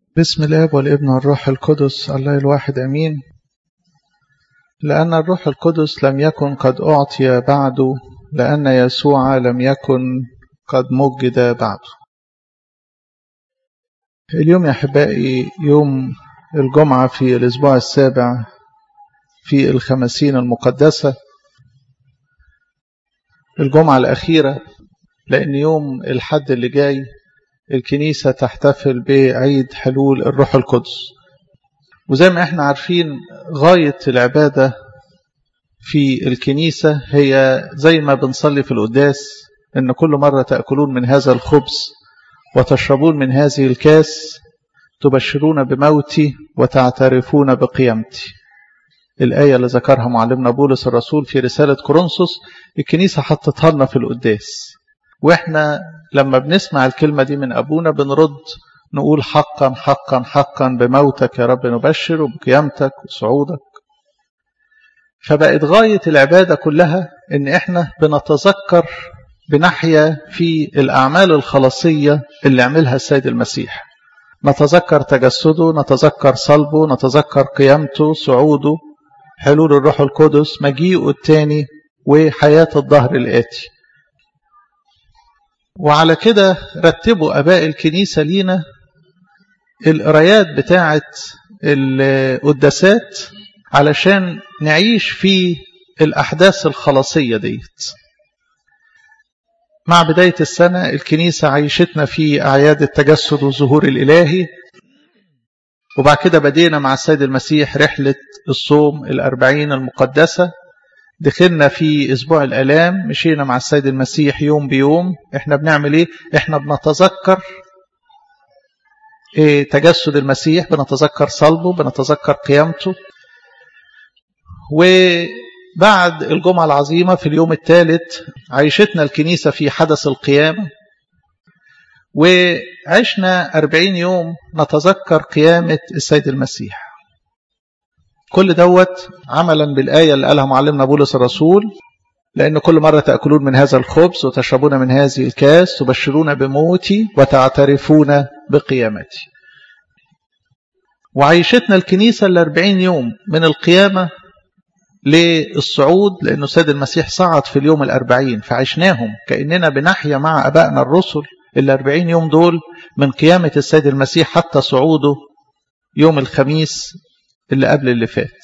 بسم الاب والابن والروح القدس الله الواحد امين لان الروح القدس لم يكن قد اعطي بعد لان يسوع لم يكن قد مجد بعد اليوم يا احبائي يوم الجمعه في الاسبوع السابع في الخمسين المقدسه الجمعه الاخيره لان يوم الحد اللي جاي الكنيسة تحتفل بعيد حلول الروح القدس وزي ما احنا عارفين غاية العبادة في الكنيسة هي زي ما بنصلي في القداس ان كل مرة تأكلون من هذا الخبز وتشربون من هذه الكاس تبشرون بموتي وتعترفون بقيامتي الآية اللي ذكرها معلمنا بولس الرسول في رسالة كورنثوس الكنيسة حطتها لنا في القداس واحنا لما بنسمع الكلمة دي من أبونا بنرد نقول حقا حقا حقا بموتك يا رب نبشر وبقيامتك وصعودك فبقت غاية العبادة كلها إن إحنا بنتذكر بنحيا في الأعمال الخلاصية اللي عملها السيد المسيح نتذكر تجسده نتذكر صلبه نتذكر قيامته صعوده حلول الروح القدس مجيئه الثاني وحياة الظهر الآتي وعلى كده رتبوا أباء الكنيسة لينا القرايات بتاعة القداسات علشان نعيش في الأحداث الخلاصية ديت مع بداية السنة الكنيسة عيشتنا في أعياد التجسد والظهور الإلهي وبعد كده بدينا مع السيد المسيح رحلة الصوم الأربعين المقدسة دخلنا في اسبوع الالام مشينا مع السيد المسيح يوم بيوم احنا بنعمل ايه احنا بنتذكر إيه تجسد المسيح بنتذكر صلبه بنتذكر قيامته وبعد الجمعة العظيمة في اليوم الثالث عيشتنا الكنيسة في حدث القيامة وعشنا أربعين يوم نتذكر قيامة السيد المسيح كل دوت عملا بالآية اللي قالها معلمنا بولس الرسول لأن كل مرة تأكلون من هذا الخبز وتشربون من هذه الكاس تبشرون بموتي وتعترفون بقيامتي وعيشتنا الكنيسة الأربعين يوم من القيامة للصعود لأنه سيد المسيح صعد في اليوم الأربعين فعشناهم كأننا بنحيا مع أبائنا الرسل الأربعين يوم دول من قيامة السيد المسيح حتى صعوده يوم الخميس اللي قبل اللي فات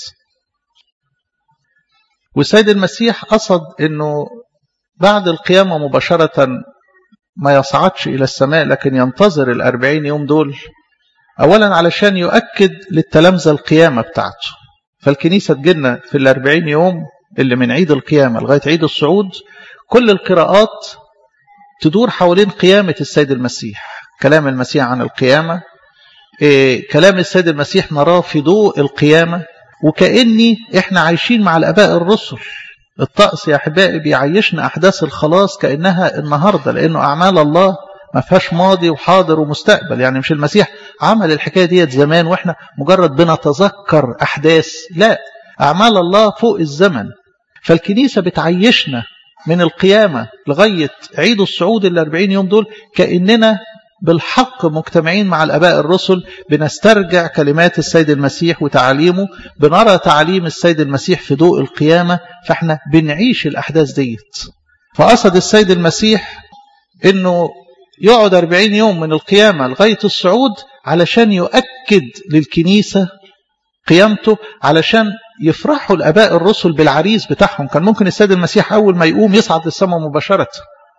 والسيد المسيح قصد انه بعد القيامة مباشرة ما يصعدش إلى السماء لكن ينتظر الأربعين يوم دول أولا علشان يؤكد للتلامذة القيامة بتاعته فالكنيسة تجينا في الأربعين يوم اللي من عيد القيامة لغاية عيد الصعود كل القراءات تدور حوالين قيامة السيد المسيح كلام المسيح عن القيامة إيه كلام السيد المسيح نراه في ضوء القيامة وكأني احنا عايشين مع الأباء الرسل الطقس يا أحبائي بيعيشنا أحداث الخلاص كأنها النهاردة لأنه أعمال الله ما فيهاش ماضي وحاضر ومستقبل يعني مش المسيح عمل الحكاية ديت زمان وإحنا مجرد بنتذكر أحداث لا أعمال الله فوق الزمن فالكنيسة بتعيشنا من القيامة لغاية عيد الصعود الأربعين يوم دول كأننا بالحق مجتمعين مع الأباء الرسل بنسترجع كلمات السيد المسيح وتعاليمه بنرى تعاليم السيد المسيح في ضوء القيامة فاحنا بنعيش الأحداث ديت فقصد السيد المسيح انه يقعد 40 يوم من القيامة لغاية الصعود علشان يؤكد للكنيسة قيامته علشان يفرحوا الأباء الرسل بالعريس بتاعهم كان ممكن السيد المسيح أول ما يقوم يصعد للسماء مباشرة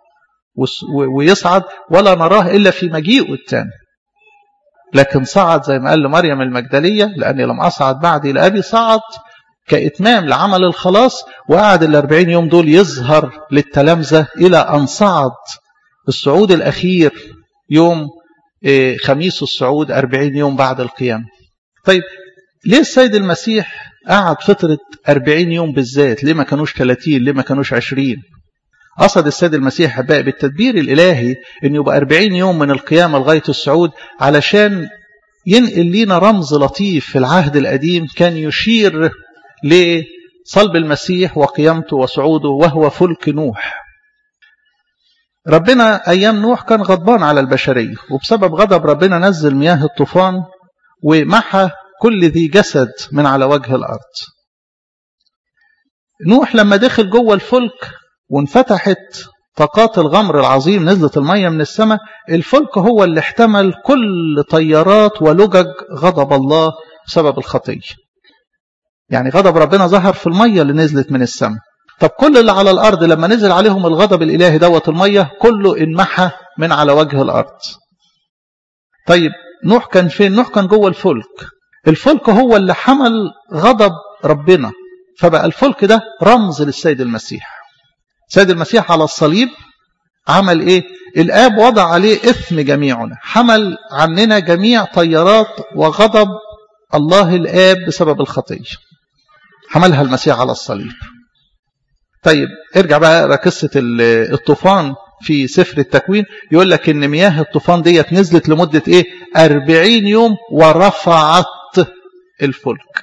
ويصعد ولا نراه إلا في مجيئه الثاني لكن صعد زي ما قال لمريم المجدلية لأني لم أصعد بعدي لأبي صعد كإتمام لعمل الخلاص وقعد الأربعين يوم دول يظهر للتلامذة إلى أن صعد الصعود الأخير يوم خميس الصعود أربعين يوم بعد القيام طيب ليه السيد المسيح قعد فترة أربعين يوم بالذات ليه ما كانوش 30 ليه ما كانوش 20 قصد السيد المسيح أحبائي بالتدبير الإلهي أن يبقى 40 يوم من القيامة لغاية الصعود علشان ينقل لينا رمز لطيف في العهد القديم كان يشير لصلب المسيح وقيامته وصعوده وهو فلك نوح ربنا أيام نوح كان غضبان على البشرية وبسبب غضب ربنا نزل مياه الطوفان ومحى كل ذي جسد من على وجه الأرض نوح لما دخل جوه الفلك وانفتحت طاقات الغمر العظيم نزلت المية من السماء الفلك هو اللي احتمل كل طيارات ولجج غضب الله بسبب الخطية يعني غضب ربنا ظهر في المية اللي نزلت من السماء طب كل اللي على الأرض لما نزل عليهم الغضب الإلهي دوت المية كله انمحى من على وجه الأرض طيب نوح كان فين نوح كان جوه الفلك الفلك هو اللي حمل غضب ربنا فبقى الفلك ده رمز للسيد المسيح سيد المسيح على الصليب عمل ايه الاب وضع عليه اثم جميعنا حمل عننا جميع طيارات وغضب الله الاب بسبب الخطيه حملها المسيح على الصليب طيب ارجع بقى اقرا قصه الطوفان في سفر التكوين يقول لك ان مياه الطوفان ديت نزلت لمده ايه 40 يوم ورفعت الفلك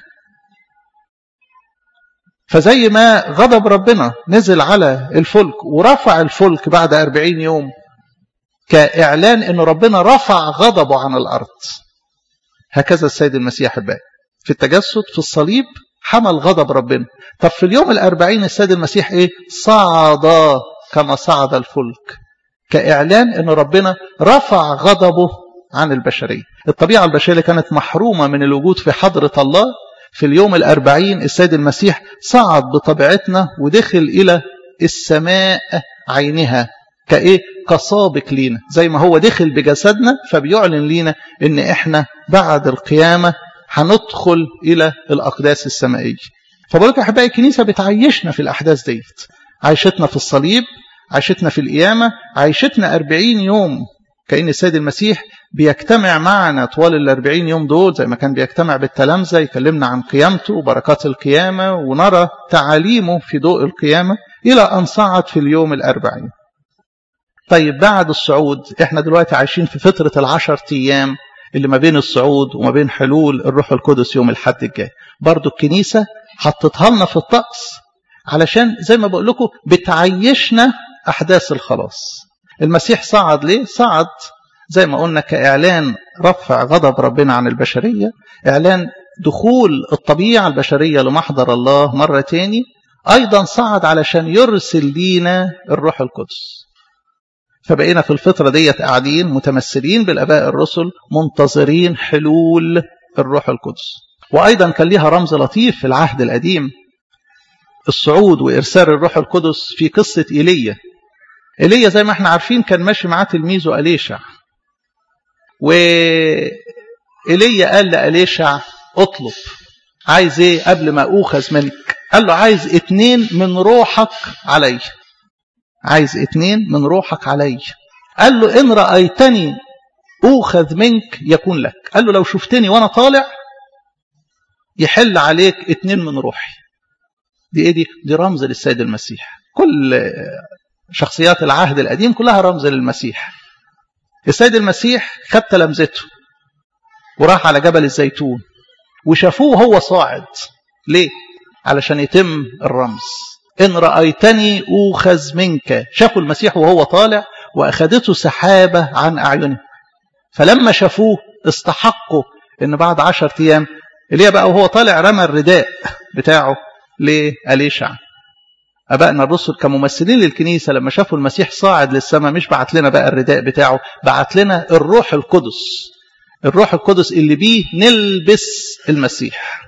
فزي ما غضب ربنا نزل على الفلك ورفع الفلك بعد 40 يوم كإعلان أن ربنا رفع غضبه عن الأرض هكذا السيد المسيح الباقي في التجسد في الصليب حمل غضب ربنا طب في اليوم الأربعين السيد المسيح إيه صعد كما صعد الفلك كإعلان أن ربنا رفع غضبه عن البشرية الطبيعة البشرية كانت محرومة من الوجود في حضرة الله في اليوم الأربعين السيد المسيح صعد بطبيعتنا ودخل إلى السماء عينها كإيه كسابق لينا زي ما هو دخل بجسدنا فبيعلن لينا إن إحنا بعد القيامة هندخل إلى الأقداس السمائية فبقول لك أحبائي الكنيسة بتعيشنا في الأحداث ديت عيشتنا في الصليب عيشتنا في القيامة عيشتنا أربعين يوم كأن السيد المسيح بيجتمع معنا طوال الأربعين يوم دول زي ما كان بيجتمع بالتلامذة يكلمنا عن قيامته وبركات القيامة ونرى تعاليمه في ضوء القيامة إلى أن صعد في اليوم الأربعين طيب بعد الصعود احنا دلوقتي عايشين في فترة العشر أيام اللي ما بين الصعود وما بين حلول الروح القدس يوم الحد الجاي برضو الكنيسة حطتها لنا في الطقس علشان زي ما بقول لكم بتعيشنا أحداث الخلاص المسيح صعد ليه؟ صعد زي ما قلنا كإعلان رفع غضب ربنا عن البشرية إعلان دخول الطبيعة البشرية لمحضر الله مرة تاني أيضا صعد علشان يرسل لينا الروح القدس فبقينا في الفترة ديت قاعدين متمثلين بالآباء الرسل منتظرين حلول الروح القدس وأيضا كان ليها رمز لطيف في العهد القديم الصعود وإرسال الروح القدس في قصة إيليا إيليا زي ما احنا عارفين كان ماشي معاه تلميذه أليشع وإيليا قال لأليشع اطلب عايز ايه قبل ما أوخذ منك قال له عايز اتنين من روحك علي عايز اتنين من روحك علي قال له إن رأيتني أوخذ منك يكون لك قال له لو شفتني وأنا طالع يحل عليك اتنين من روحي دي ايه دي دي رمز للسيد المسيح كل شخصيات العهد القديم كلها رمز للمسيح السيد المسيح خد تلامذته وراح على جبل الزيتون وشافوه هو صاعد ليه علشان يتم الرمز إن رأيتني أوخذ منك شافوا المسيح وهو طالع وأخذته سحابة عن أعينه فلما شافوه استحقوا إن بعد عشر أيام اللي بقى وهو طالع رمى الرداء بتاعه لأليشع أبائنا الرسل كممثلين للكنيسة لما شافوا المسيح صاعد للسماء مش بعت لنا بقى الرداء بتاعه بعت لنا الروح القدس الروح القدس اللي بيه نلبس المسيح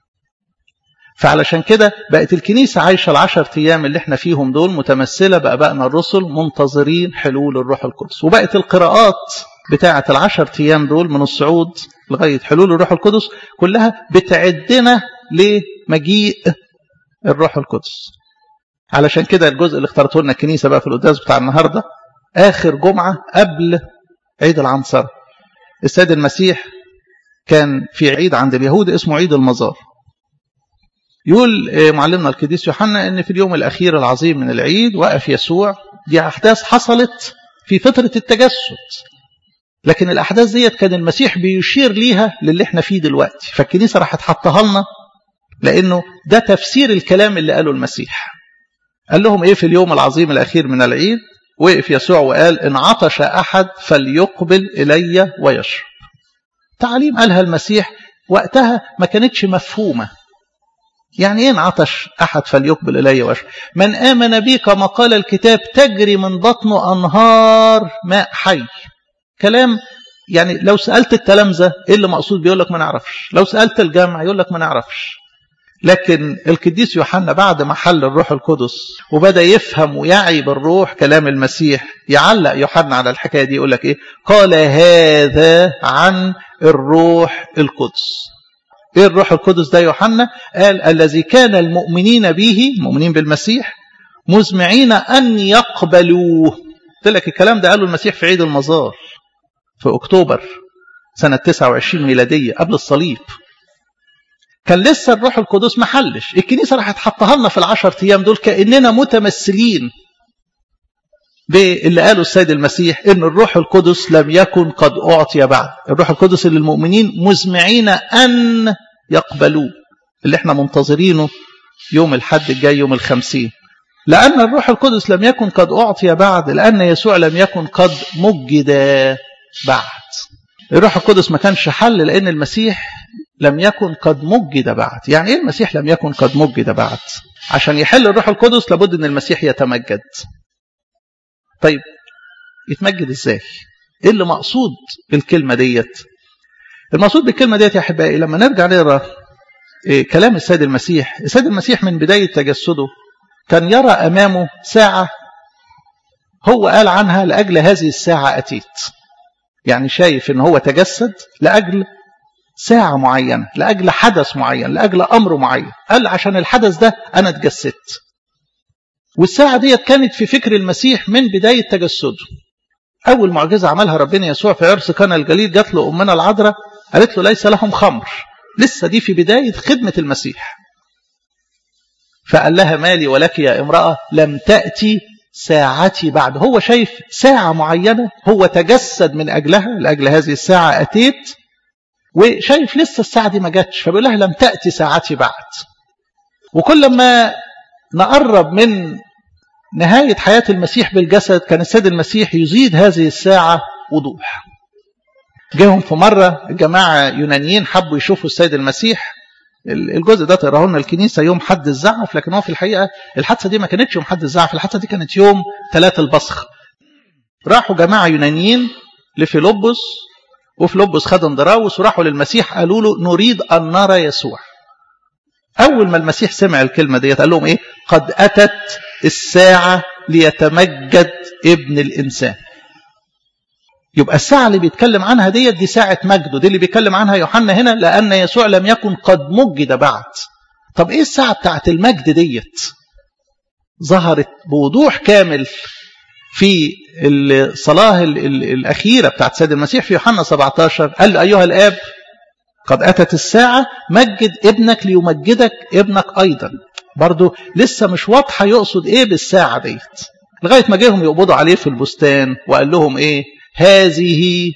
فعلشان كده بقت الكنيسة عايشة العشر أيام اللي احنا فيهم دول متمثلة بأبائنا الرسل منتظرين حلول الروح القدس وبقت القراءات بتاعة العشر أيام دول من الصعود لغاية حلول الروح القدس كلها بتعدنا لمجيء الروح القدس علشان كده الجزء اللي اختارته لنا الكنيسة بقى في القداس بتاع النهاردة آخر جمعة قبل عيد العنصرة السيد المسيح كان في عيد عند اليهود اسمه عيد المزار يقول معلمنا القديس يوحنا ان في اليوم الاخير العظيم من العيد وقف يسوع دي احداث حصلت في فتره التجسد لكن الاحداث ديت كان المسيح بيشير ليها للي احنا فيه دلوقتي فالكنيسه راحت حطها لنا لانه ده تفسير الكلام اللي قاله المسيح قال لهم ايه في اليوم العظيم الاخير من العيد وقف يسوع وقال ان عطش احد فليقبل الي ويشرب تعليم قالها المسيح وقتها ما كانتش مفهومة يعني ايه عطش احد فليقبل الي واشرب من امن بي كما قال الكتاب تجري من بطنه انهار ماء حي كلام يعني لو سالت التلامذه ايه اللي مقصود بيقول لك ما نعرفش لو سالت الجامع يقول لك ما نعرفش لكن القديس يوحنا بعد ما حل الروح القدس وبدا يفهم ويعي بالروح كلام المسيح يعلق يوحنا على الحكايه دي يقول لك ايه قال هذا عن الروح القدس ايه الروح القدس ده يوحنا قال الذي كان المؤمنين به المؤمنين بالمسيح مزمعين ان يقبلوه قلت لك الكلام ده قاله المسيح في عيد المزار في اكتوبر سنه 29 ميلاديه قبل الصليب كان لسه الروح القدس ما حلش الكنيسه راحت حطها لنا في العشر ايام دول كاننا متمثلين باللي قاله السيد المسيح ان الروح القدس لم يكن قد اعطي بعد الروح القدس للمؤمنين مزمعين ان يقبلوه اللي احنا منتظرينه يوم الحد الجاي يوم الخمسين لأن الروح القدس لم يكن قد أعطي بعد لأن يسوع لم يكن قد مجد بعد الروح القدس ما كانش حل لأن المسيح لم يكن قد مجد بعد يعني إيه المسيح لم يكن قد مجد بعد عشان يحل الروح القدس لابد أن المسيح يتمجد طيب يتمجد ازاي ايه اللي مقصود بالكلمة ديت المقصود بالكلمة ديت يا أحبائي لما نرجع نقرا إيه كلام السيد المسيح السيد المسيح من بداية تجسده كان يرى أمامه ساعة هو قال عنها لأجل هذه الساعة أتيت يعني شايف ان هو تجسد لأجل ساعة معينة لأجل حدث معين لأجل أمر معين قال عشان الحدث ده أنا اتجسدت والساعة ديت كانت في فكر المسيح من بداية تجسده أول معجزة عملها ربنا يسوع في عرس كان الجليل جات له أمنا العذراء قالت له ليس لهم خمر لسه دي في بداية خدمة المسيح فقال لها مالي ولك يا امرأة لم تأتي ساعتي بعد هو شايف ساعة معينة هو تجسد من أجلها لأجل هذه الساعة أتيت وشايف لسه الساعة دي ما جاتش فبيقول لها لم تأتي ساعتي بعد وكل ما نقرب من نهاية حياة المسيح بالجسد كان السيد المسيح يزيد هذه الساعة وضوح جاهم في مرة جماعة يونانيين حبوا يشوفوا السيد المسيح الجزء ده تقراه لنا الكنيسة يوم حد الزعف لكن هو في الحقيقة الحادثة دي ما كانتش يوم حد الزعف الحادثة دي كانت يوم ثلاث البصخ راحوا جماعة يونانيين لفيلبس وفيلبس خد اندراوس وراحوا للمسيح قالوا له نريد أن نرى يسوع أول ما المسيح سمع الكلمة ديت قال لهم إيه قد أتت الساعة ليتمجد ابن الإنسان يبقى الساعة اللي بيتكلم عنها ديت دي ساعة مجده دي اللي بيتكلم عنها يوحنا هنا لأن يسوع لم يكن قد مجد بعد طب إيه الساعة بتاعت المجد ديت ظهرت بوضوح كامل في الصلاة الأخيرة بتاعت سيد المسيح في يوحنا 17 قال أيها الآب قد أتت الساعة مجد ابنك ليمجدك ابنك أيضا برضو لسه مش واضحة يقصد إيه بالساعة ديت لغاية ما جيهم يقبضوا عليه في البستان وقال لهم إيه هذه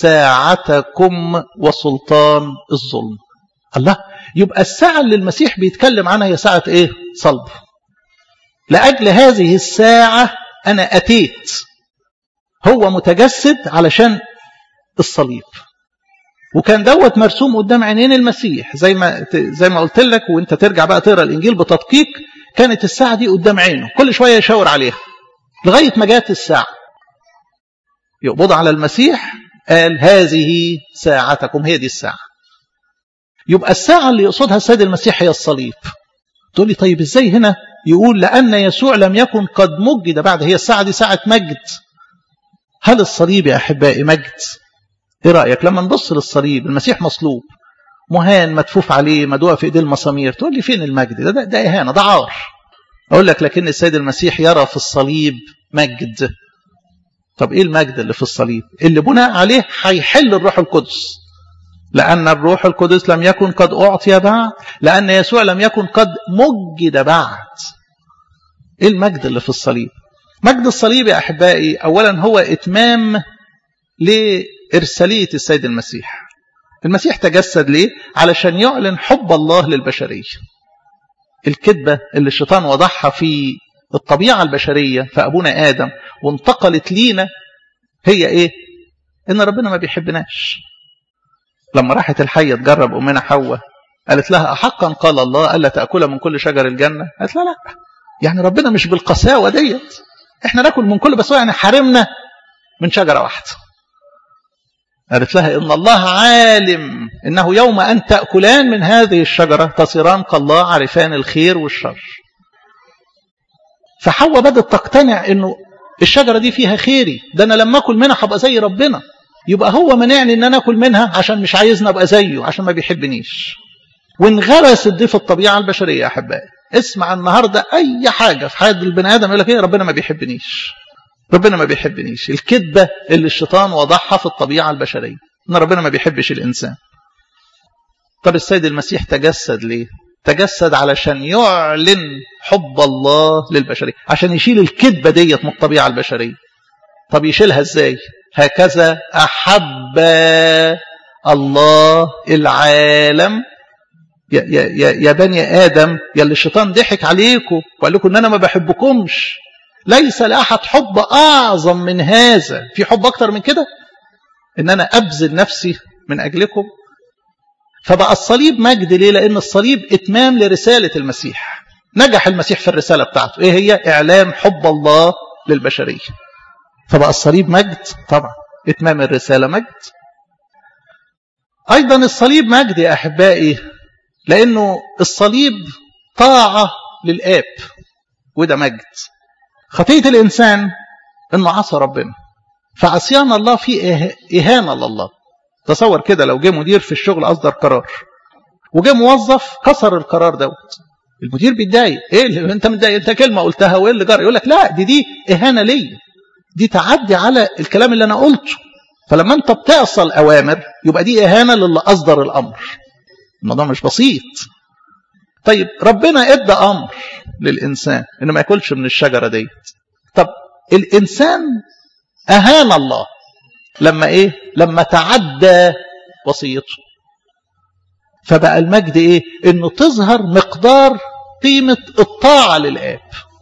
ساعتكم وسلطان الظلم الله يبقى الساعة اللي المسيح بيتكلم عنها هي ساعة إيه صلب لأجل هذه الساعة أنا أتيت هو متجسد علشان الصليب وكان دوت مرسوم قدام عينين المسيح زي ما زي ما قلت لك وانت ترجع بقى تقرا الانجيل بتدقيق كانت الساعه دي قدام عينه كل شويه يشاور عليها لغايه ما جات الساعه يقبض على المسيح قال هذه ساعتكم هي دي الساعه يبقى الساعه اللي يقصدها السيد المسيح هي الصليب تقول لي طيب ازاي هنا يقول لان يسوع لم يكن قد مجد بعد هي الساعه دي ساعه مجد هل الصليب يا احبائي مجد ايه رايك لما نبص للصليب المسيح مصلوب مهان مدفوف عليه مدوع في ايديه المسامير تقول لي فين المجد ده ده, ده اهانه ده عار اقول لك لكن السيد المسيح يرى في الصليب مجد طب ايه المجد اللي في الصليب اللي بناء عليه هيحل الروح القدس لأن الروح القدس لم يكن قد أعطي بعد لأن يسوع لم يكن قد مجد بعد إيه المجد اللي في الصليب مجد الصليب يا أحبائي أولا هو إتمام لإرسالية السيد المسيح المسيح تجسد ليه علشان يعلن حب الله للبشرية الكذبة اللي الشيطان وضعها في الطبيعة البشرية في أبونا آدم وانتقلت لينا هي إيه إن ربنا ما بيحبناش لما راحت الحية تجرب أمنا حواء قالت لها أحقا قال الله ألا تأكل من كل شجر الجنة قالت لا لا يعني ربنا مش بالقساوة ديت احنا ناكل من كل بس هو يعني حرمنا من شجرة واحدة قالت لها إن الله عالم إنه يوم أن تأكلان من هذه الشجرة تصيران كالله عارفان الخير والشر فحواء بدأت تقتنع إنه الشجرة دي فيها خيري ده أنا لما أكل منها هبقى زي ربنا يبقى هو منعني إن أنا أكل منها عشان مش عايزني أبقى زيه عشان ما بيحبنيش وانغرست دي في الطبيعة البشرية يا أحبائي اسمع النهاردة أي حاجة في حياة البني آدم يقول لك إيه ربنا ما بيحبنيش ربنا ما بيحبنيش الكذبة اللي الشيطان وضعها في الطبيعة البشرية إن ربنا ما بيحبش الإنسان طب السيد المسيح تجسد ليه تجسد علشان يعلن حب الله للبشرية عشان يشيل الكذبة ديت من الطبيعة البشرية طب يشيلها ازاي هكذا أحب الله العالم يا, يا, يا بني آدم يا اللي الشيطان ضحك عليكم وقال لكم ان انا ما بحبكمش ليس لأحد حب أعظم من هذا في حب أكتر من كده ان انا أبذل نفسي من أجلكم فبقى الصليب مجد ليه لأن الصليب إتمام لرسالة المسيح نجح المسيح في الرسالة بتاعته إيه هي إعلام حب الله للبشرية فبقى الصليب مجد طبعا إتمام الرسالة مجد أيضا الصليب مجد يا أحبائي لأنه الصليب طاعة للآب وده مجد خطية الإنسان أنه عصى ربنا فعصيان الله فيه إهانة لله تصور كده لو جه مدير في الشغل أصدر قرار وجه موظف كسر القرار دوت المدير بيتضايق ايه اللي انت متضايق انت كلمه قلتها وايه اللي جرى يقول لك لا دي دي اهانه ليا دي تعدي على الكلام اللي انا قلته فلما انت بتعصى الاوامر يبقى دي اهانه للي اصدر الامر الموضوع مش بسيط طيب ربنا ادى امر للانسان انه ما ياكلش من الشجره ديت طب الانسان اهان الله لما ايه لما تعدى وصيته فبقى المجد ايه انه تظهر مقدار قيمة الطاعة للآب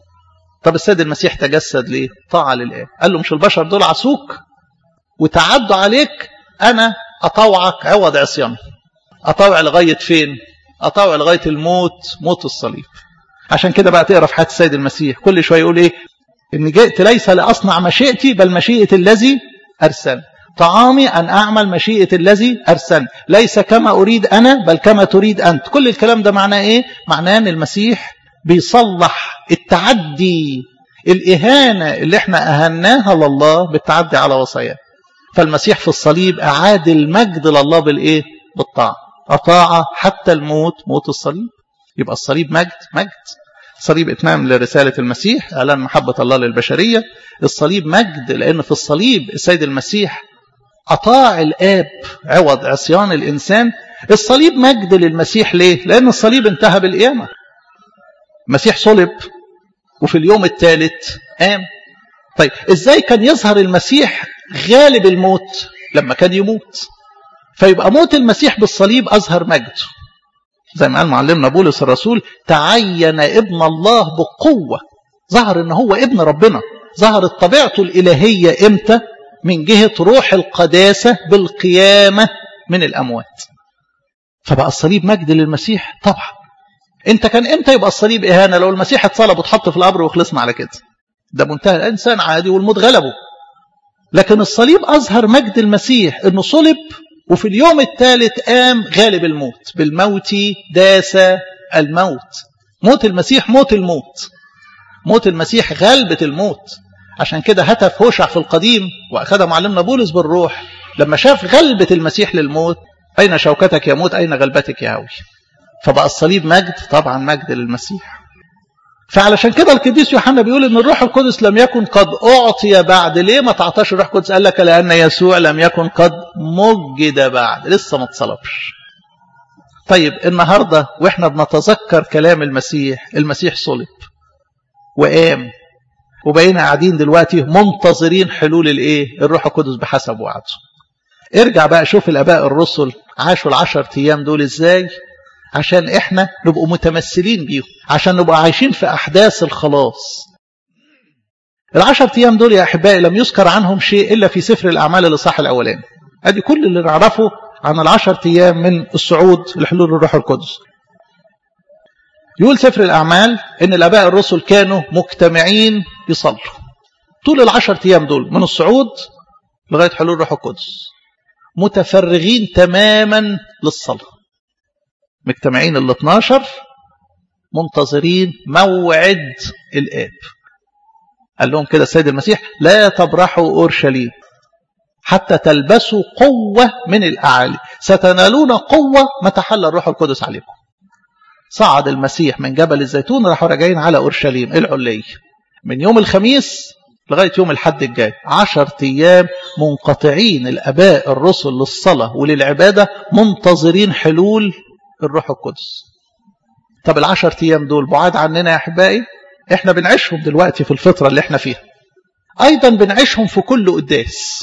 طب السيد المسيح تجسد ليه طاعة للآب قال له مش البشر دول عصوك وتعدوا عليك انا اطوعك عوض عصيان اطوع لغاية فين اطوع لغاية الموت موت الصليب عشان كده بقى تقرا في حياة السيد المسيح كل شوية يقول ايه ان جئت ليس لاصنع مشيئتي بل مشيئة الذي ارسل طعامي أن أعمل مشيئة الذي أرسل ليس كما أريد أنا بل كما تريد أنت كل الكلام ده معناه إيه؟ معناه أن المسيح بيصلح التعدي الإهانة اللي احنا أهناها لله بالتعدي على وصاياه فالمسيح في الصليب أعاد المجد لله بالإيه؟ بالطاعة أطاع حتى الموت موت الصليب يبقى الصليب مجد مجد الصليب إتمام لرسالة المسيح إعلان محبة الله للبشرية الصليب مجد لأن في الصليب السيد المسيح أطاع الآب عوض عصيان الإنسان الصليب مجد للمسيح ليه؟ لأن الصليب انتهى بالقيامة المسيح صلب وفي اليوم الثالث قام طيب إزاي كان يظهر المسيح غالب الموت لما كان يموت فيبقى موت المسيح بالصليب أظهر مجده زي ما قال معلمنا بولس الرسول تعين ابن الله بقوة ظهر ان هو ابن ربنا ظهرت طبيعته الإلهية امتى من جهة روح القداسة بالقيامة من الأموات فبقى الصليب مجد للمسيح طبعا انت كان امتى يبقى الصليب إهانة لو المسيح اتصلب واتحط في القبر وخلصنا على كده ده منتهى الإنسان عادي والموت غلبه لكن الصليب أظهر مجد المسيح انه صلب وفي اليوم الثالث قام غالب الموت بالموت داس الموت موت المسيح موت الموت موت المسيح غلبة الموت عشان كده هتف هوشع في القديم وأخذها معلمنا بولس بالروح لما شاف غلبة المسيح للموت أين شوكتك يا موت أين غلبتك يا هوي فبقى الصليب مجد طبعا مجد للمسيح فعلشان كده القديس يوحنا بيقول ان الروح القدس لم يكن قد اعطي بعد ليه ما تعطاش الروح القدس قال لك لان يسوع لم يكن قد مجد بعد لسه ما اتصلبش طيب النهارده واحنا بنتذكر كلام المسيح المسيح صلب وقام وبقينا قاعدين دلوقتي منتظرين حلول الايه الروح القدس بحسب وعده ارجع بقى شوف الاباء الرسل عاشوا العشر ايام دول ازاي عشان احنا نبقوا متمثلين بيهم عشان نبقى عايشين في احداث الخلاص العشر ايام دول يا احبائي لم يذكر عنهم شيء الا في سفر الاعمال الاصحاح الاولاني ادي كل اللي نعرفه عن العشر أيام من الصعود لحلول الروح القدس يقول سفر الأعمال إن الآباء الرسل كانوا مجتمعين يصلوا طول العشر أيام دول من الصعود لغاية حلول الروح القدس متفرغين تماما للصلاة مجتمعين ال 12 منتظرين موعد الآب قال لهم كده السيد المسيح لا تبرحوا أورشليم حتى تلبسوا قوة من الأعالي ستنالون قوة متى حل الروح القدس عليكم صعد المسيح من جبل الزيتون راحوا راجعين على أورشليم العلية من يوم الخميس لغاية يوم الحد الجاي عشر أيام منقطعين الأباء الرسل للصلاة وللعبادة منتظرين حلول الروح القدس طب العشر أيام دول بعاد عننا يا أحبائي احنا بنعيشهم دلوقتي في الفترة اللي احنا فيها أيضا بنعيشهم في كل قداس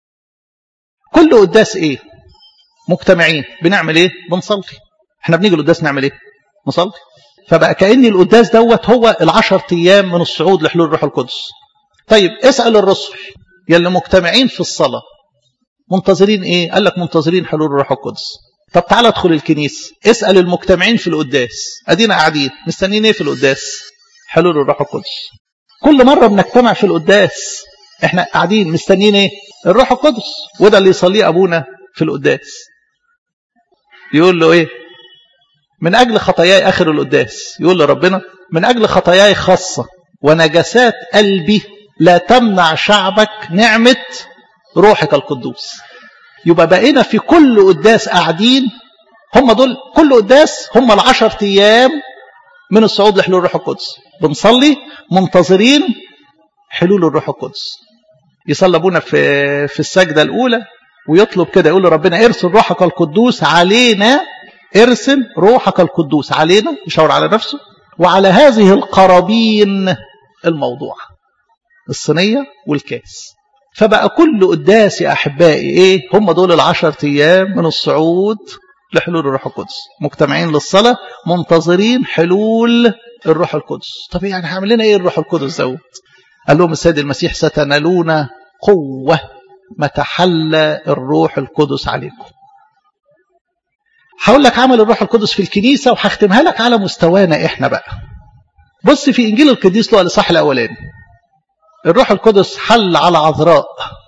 كل قداس ايه مجتمعين بنعمل ايه بنصلي احنا بنيجي القداس نعمل ايه نصلي فبقى كأن القداس دوت هو العشر أيام من الصعود لحلول الروح القدس طيب اسأل الرسل يلي مجتمعين في الصلاة منتظرين ايه قال لك منتظرين حلول الروح القدس طب تعالى ادخل الكنيسة اسأل المجتمعين في القداس ادينا قاعدين مستنيين ايه في القداس حلول الروح القدس كل مرة بنجتمع في القداس احنا قاعدين مستنيين ايه الروح القدس وده اللي يصليه ابونا في القداس يقول له ايه من اجل خطاياي اخر القداس يقول لربنا من اجل خطاياي خاصة ونجسات قلبي لا تمنع شعبك نعمة روحك القدوس يبقى بقينا في كل قداس قاعدين هم دول كل قداس هم العشر ايام من الصعود لحلول الروح القدس بنصلي منتظرين حلول الروح القدس يصلي ابونا في في السجده الاولى ويطلب كده يقول لربنا ارسل روحك القدوس علينا ارسل روحك القدوس علينا يشاور على نفسه وعلى هذه القرابين الموضوع الصينيه والكاس فبقى كل قداس يا احبائي ايه هم دول العشر ايام من الصعود لحلول الروح القدس مجتمعين للصلاه منتظرين حلول الروح القدس طب يعني هعمل لنا ايه الروح القدس دوت قال لهم السيد المسيح ستنالون قوه متى حل الروح القدس عليكم هقول لك عمل الروح القدس في الكنيسه وهختمها لك على مستوانا احنا بقى بص في انجيل القديس له الاصحاح الاولاني الروح القدس حل على عذراء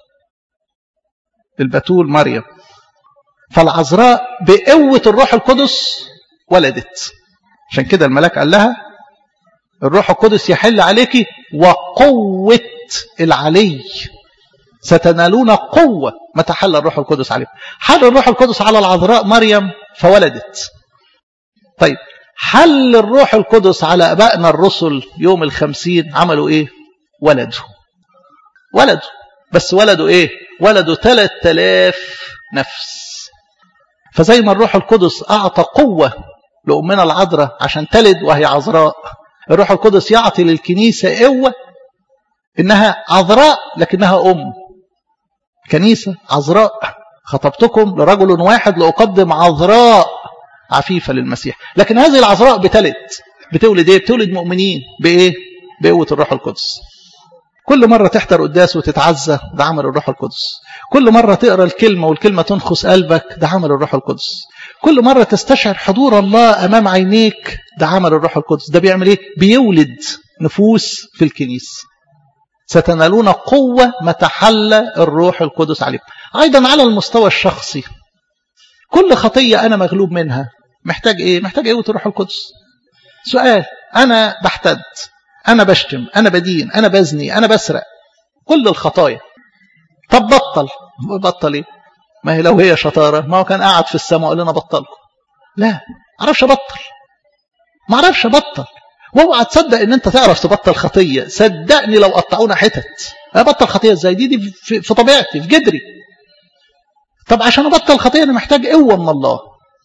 البتول مريم فالعذراء بقوة الروح القدس ولدت عشان كده الملاك قال لها الروح القدس يحل عليك وقوة العلي ستنالون قوة متى حل الروح القدس عليكم حل الروح القدس على العذراء مريم فولدت طيب حل الروح القدس على أبائنا الرسل يوم الخمسين عملوا إيه ولدوا ولدوا بس ولدوا إيه ولدوا ثلاث آلاف نفس فزي ما الروح القدس أعطى قوة لأمنا العذراء عشان تلد وهي عذراء الروح القدس يعطي للكنيسة قوة إنها عذراء لكنها أم كنيسة عذراء خطبتكم لرجل واحد لأقدم عذراء عفيفة للمسيح لكن هذه العذراء بتلد بتولد ايه بتولد مؤمنين بايه بقوة الروح القدس كل مرة تحضر قداس وتتعزى ده عمل الروح القدس كل مرة تقرأ الكلمة والكلمة تنخس قلبك ده عمل الروح القدس كل مرة تستشعر حضور الله أمام عينيك ده عمل الروح القدس ده بيعمل ايه بيولد نفوس في الكنيسة ستنالون قوة متى حل الروح القدس عليكم أيضا على المستوى الشخصي كل خطية أنا مغلوب منها محتاج إيه؟ محتاج قوة الروح القدس سؤال أنا بحتد أنا بشتم أنا بدين أنا بزني أنا بسرق كل الخطايا طب بطل بطل إيه؟ ما هي لو هي شطارة ما هو كان قاعد في السماء وقال لنا بطلكم لا معرفش أبطل معرفش أبطل واوعى تصدق ان انت تعرف تبطل خطيه صدقني لو قطعونا حتت ابطل خطيه ازاي دي دي في, في طبيعتي في جدري طب عشان ابطل خطيه انا محتاج قوه من الله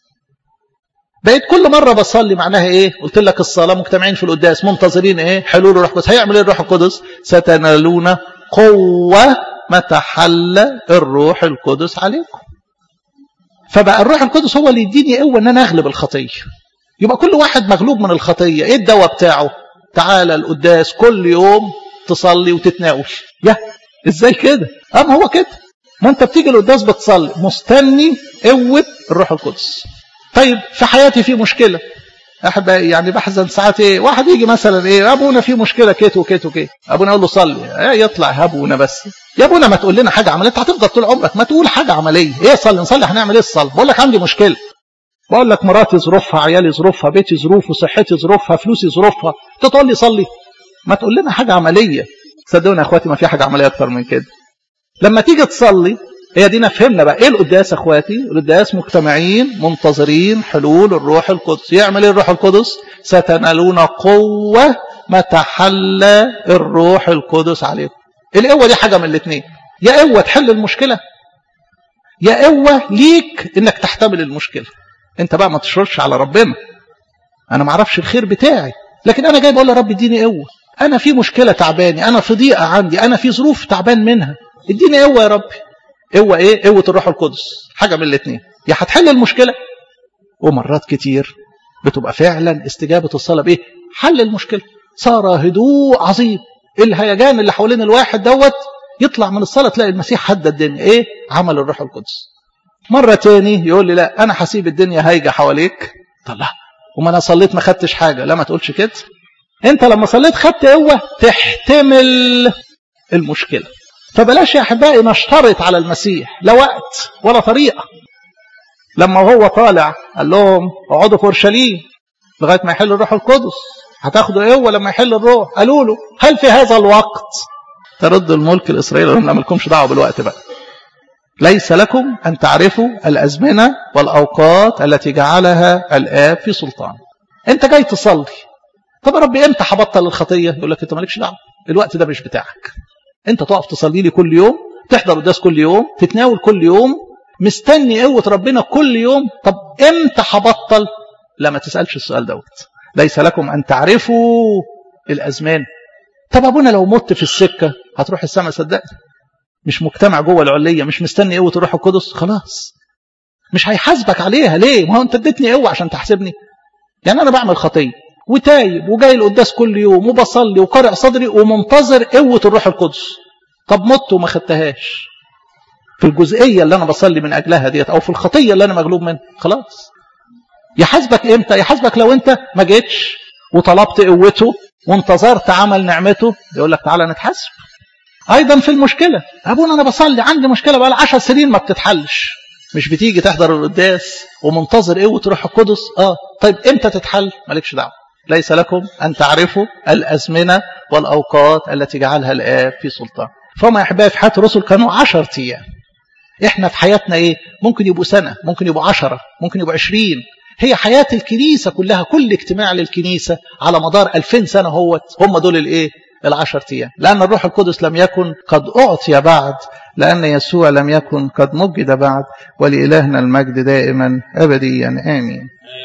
بقيت كل مره بصلي معناها ايه قلت لك الصلاه مجتمعين في القداس منتظرين ايه حلول الروح القدس هيعمل ايه الروح القدس ستنالون قوه متى حل الروح القدس عليكم فبقى الروح القدس هو اللي يديني قوه ان انا اغلب الخطيه يبقى كل واحد مغلوب من الخطية ايه الدواء بتاعه تعالى القداس كل يوم تصلي وتتناول يا ازاي كده اما هو كده ما انت بتيجي القداس بتصلي مستني قوة الروح القدس طيب في حياتي في مشكلة احبائي يعني بحزن ساعات ايه واحد يجي مثلا ايه ابونا في مشكله كيت وكيت وكيت ابونا يقول له صلي ايه يطلع ابونا بس يا ابونا ما تقول لنا حاجه عمليه انت هتفضل طول عمرك ما تقول حاجه عمليه ايه صلي نصلي هنعمل ايه الصلاه بقول لك عندي مشكله بقول لك مراتي ظروفها عيالي ظروفها بيتي ظروفه صحتي ظروفها فلوسي ظروفها انت تقول لي صلي ما تقول لنا حاجه عمليه صدقوني يا اخواتي ما في حاجه عمليه اكتر من كده لما تيجي تصلي هي دينا فهمنا بقى ايه القداس يا اخواتي القداس مجتمعين منتظرين حلول الروح القدس يعمل ايه الروح القدس ستنالون قوة متى حل الروح القدس عليكم القوة دي حاجة من الاثنين يا قوة تحل المشكلة يا قوة ليك انك تحتمل المشكلة انت بقى ما تشرش على ربنا انا ما اعرفش الخير بتاعي لكن انا جاي بقول يا رب اديني قوة انا في مشكلة تعباني انا في ضيقة عندي انا في ظروف تعبان منها اديني قوة يا ربي قوة ايه قوة الروح القدس حاجة من الاثنين يا هتحل المشكلة ومرات كتير بتبقى فعلا استجابة الصلاة بايه حل المشكلة صار هدوء عظيم الهيجان اللي حوالين الواحد دوت يطلع من الصلاة تلاقي المسيح حد الدنيا ايه عمل الروح القدس مرة تاني يقول لي لا انا هسيب الدنيا هايجة حواليك طلع وما انا صليت ما خدتش حاجة لا ما تقولش كده انت لما صليت خدت قوة تحتمل المشكلة فبلاش يا احبائي نشترط على المسيح لا وقت ولا طريقه لما هو طالع قال لهم اقعدوا في اورشليم لغايه ما يحل الروح القدس هتاخدوا قوه لما يحل الروح قالوا له هل في هذا الوقت ترد الملك الاسرائيلي لهم لا مالكمش دعوه بالوقت بقى ليس لكم ان تعرفوا الازمنه والاوقات التي جعلها الاب في سلطان انت جاي تصلي طب يا رب امتى هبطل الخطيه يقول لك انت مالكش دعوه الوقت ده مش بتاعك انت تقف تصلي لي كل يوم تحضر قداس كل يوم تتناول كل يوم مستني قوة ربنا كل يوم طب امتى هبطل لا ما تسألش السؤال دوت ليس لكم أن تعرفوا الأزمان طب أبونا لو مت في السكة هتروح السماء صدقني مش مجتمع جوه العلية مش مستني قوة الروح القدس خلاص مش هيحاسبك عليها ليه ما هو انت اديتني قوة عشان تحاسبني يعني انا بعمل خطية وتايب وجاي القداس كل يوم وبصلي وقارئ صدري ومنتظر قوة الروح القدس طب مت وما خدتهاش في الجزئية اللي أنا بصلي من أجلها ديت أو في الخطية اللي أنا مغلوب منها خلاص يحاسبك إمتى يحاسبك لو أنت ما جيتش وطلبت قوته وانتظرت عمل نعمته يقول لك تعالى نتحاسب أيضا في المشكلة أبونا أنا بصلي عندي مشكلة بقى عشر سنين ما بتتحلش مش بتيجي تحضر القداس ومنتظر قوة روح القدس اه طيب امتى تتحل مالكش دعوه ليس لكم أن تعرفوا الأزمنة والأوقات التي جعلها الآب في سلطان فهم يا أحبائي في حياة الرسل كانوا عشر أيام إحنا في حياتنا إيه ممكن يبقوا سنة ممكن يبقوا عشرة ممكن يبقوا عشرين هي حياة الكنيسة كلها كل اجتماع للكنيسة على مدار ألفين سنة هوت هم دول الإيه العشر أيام لأن الروح القدس لم يكن قد أعطي بعد لأن يسوع لم يكن قد مجد بعد ولإلهنا المجد دائما أبديا آمين